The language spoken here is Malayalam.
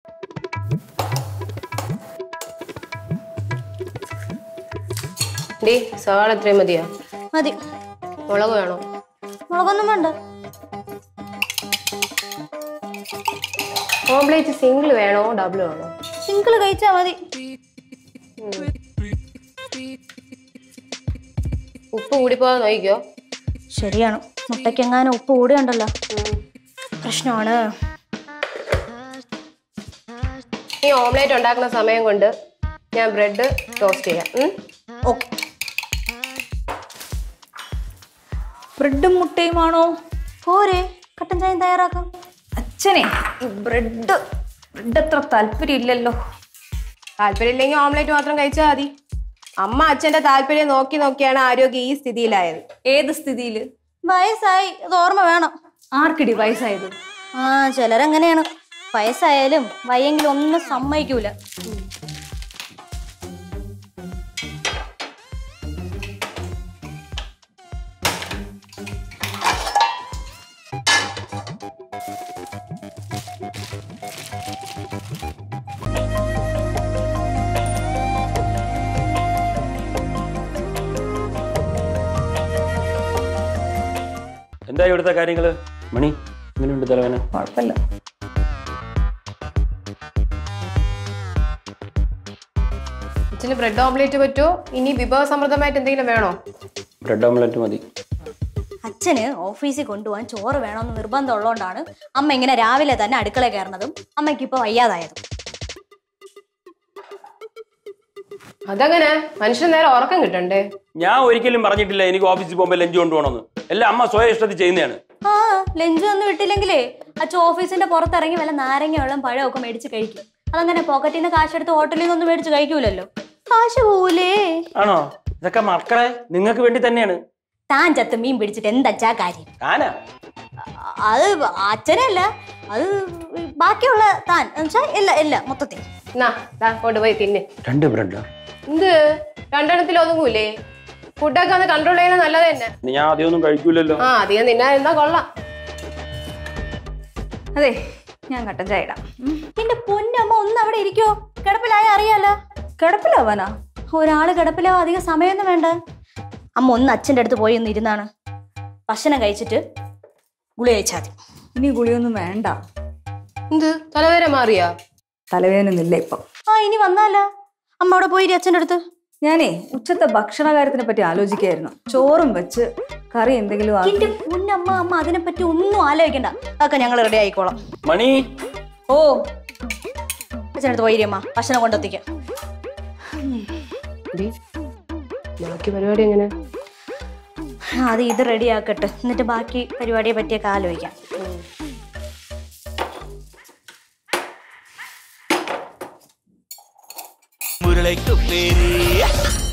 ഡി സവാള എത്രയും മതിയോ മതി മുളക് വേണോ മുളകൊന്നും വേണ്ട ഓംപ്ലേറ്റ് സിംഗിൾ വേണോ ഡബിൾ വേണോ സിംഗിൾ കഴിച്ചാ മതി ഉപ്പ് കൂടിപ്പോകാൻ നോക്കിക്കോ ശരിയാണ് മുട്ടയ്ക്കെങ്ങാനും ഉപ്പ് കൂടുകയുണ്ടല്ലോ പ്രശ്നമാണ് ഈ ഓംലേറ്റ് ഉണ്ടാക്കുന്ന സമയം കൊണ്ട് ഞാൻ ബ്രെഡ് ടോസ്റ്റ് ചെയ്യാം ഉം? ഓക്കെ ബ്രെഡും മുട്ടയുമാണോ പോരെ കട്ടൻ ചായം തയ്യാറാക്കാം അച്ഛനെ ഈ ബ്രെഡ് ബ്രെഡ് അത്ര താല്പര്യമില്ലല്ലോ താല്പര്യമില്ലെങ്കിൽ ഓംലേറ്റ് മാത്രം കഴിച്ചാൽ മതി അമ്മ അച്ഛന്റെ താല്പര്യം നോക്കി നോക്കിയാണ് ആരോഗ്യം ഈ സ്ഥിതിയിലായത് ഏത് സ്ഥിതിയില് വയസ്സായി അത് ഓർമ്മ വേണം ആർക്കിടി വയസ്സായത് ആ ചിലരങ്ങനെയാണ് വയസ്സായാലും വയ്യെങ്കിലും ഒന്നും സമ്മതിക്കൂല എന്താ ഇവിടുത്തെ കാര്യങ്ങള് മണി എങ്ങനെയുണ്ട് തലവേന കുഴപ്പമില്ല അച്ഛന് ബ്രെഡ് ഓംലേറ്റ് പറ്റുമോ ഇനി വിഭവസമൃദ്ധമായിട്ട് എന്തെങ്കിലും വേണോ ബ്രെഡ് ഓംലെറ്റ് മതി അച്ഛന് ഓഫീസിൽ കൊണ്ടുപോകാൻ ചോറ് വേണമെന്ന് നിർബന്ധം ഉള്ളതുകൊണ്ടാണ് അമ്മ ഇങ്ങനെ രാവിലെ തന്നെ അടുക്കള കയറുന്നതും അമ്മയ്ക്ക് ഇപ്പൊ വയ്യാതായതും അതങ്ങനെ മനുഷ്യന് നേരെ ഉറക്കം കിട്ടണ്ടേ ഞാൻ ഒരിക്കലും പറഞ്ഞിട്ടില്ല എനിക്ക് ഓഫീസിൽ പോകുമ്പോൾ ലഞ്ച് കൊണ്ടുപോകണമെന്ന് എല്ലാം അമ്മ സ്വയം ഇഷ്ടത്തിൽ ചെയ്യുന്നതാണ് ആ ലഞ്ച് ഒന്നും വിട്ടില്ലെങ്കിലേ അച്ഛൻ ഓഫീസിന്റെ പുറത്തിറങ്ങി വല്ല നാരങ്ങ വെള്ളം പഴമൊക്കെ മേടിച്ച് കഴിക്കും അതങ്ങനെ പോക്കറ്റിൽ നിന്ന് കാശെടുത്ത് ഹോട്ടലിൽ നിന്നൊന്നും മേടിച്ച് കഴിക്കൂലല്ലോ കാശ് പോവൂലേ ആണോ ഇതൊക്കെ മക്കളെ നിങ്ങൾക്ക് വേണ്ടി തന്നെയാണ് താൻ ചത്ത് മീൻ പിടിച്ചിട്ട് എന്തച്ചാ കാര്യം ആനാ അ- അത് അച്ഛനല്ല അത് ബാക്കിയുള്ള താൻ എന്നുവെച്ചാ ഇല്ല ഇല്ല മൊത്തത്തിൽ എന്നാ ദാ കൊണ്ടുപോയി തിന്ന് രണ്ട് ബ്രെഡാ എന്ത് രണ്ടെണ്ണത്തിൽ ഒതുങ്ങൂലേ ഫുഡൊക്കെ ഒന്ന് കൺട്രോൾ ചെയ്യുന്നത് നല്ലത് തന്നെ ഞാൻ അധികമൊന്നും കഴിക്കൂലല്ലോ ആ അധികം തിന്നാതിരുന്നാ കൊള്ളാം അതെ ഞാൻ കട്ടൻ ചായ ഇടാം ഉം. എന്റെ പൊന്നമ്മ ഒന്ന് അവിടെ ഇരിക്കോ കിടപ്പിലായ അറിയാലോ കിടപ്പിലാവാനാ ഒരാള് കിടപ്പിലോ അധികം സമയമൊന്നും വേണ്ട അമ്മ ഒന്ന് അച്ഛൻ്റെ അടുത്ത് പോയി ഒന്ന് ഇരുന്നാണ് ഭക്ഷണം കഴിച്ചിട്ട് ഗുളി കഴിച്ചാൽ മതി ഇനി ഗുളിയൊന്നും വേണ്ട എന്ത് തലവേര മാറിയാ തലവേദനയൊന്നുമില്ല ഇപ്പം ആ ഇനി വന്നാലോ അമ്മ അവിടെ പോയി അച്ഛൻ്റെ അടുത്ത് ഞാനേ ഉച്ചത്തെ ഭക്ഷണ കാര്യത്തിനെ പറ്റി ആലോചിക്കായിരുന്നു ചോറും വെച്ച് കറി എന്തെങ്കിലും ആക്കി എന്റെ പൊന്നമ്മ അമ്മ അതിനെപ്പറ്റി ഒന്നും ആലോചിക്കണ്ട അതൊക്കെ ഞങ്ങൾ റെഡി ആയിക്കോളാം മണി ഓ അച്ഛൻ്റെ അടുത്ത് പോയി അമ്മ ഭക്ഷണം കൊണ്ടെത്തിക്കാം ഡി, ബാക്കി പരിപാടി എങ്ങനെ അത് ഇത് റെഡി ആക്കട്ടെ എന്നിട്ട് ബാക്കി പരിപാടിയെ പറ്റിയൊക്കെ ആലോചിക്കാം മുരളയ്ക്കു പേര്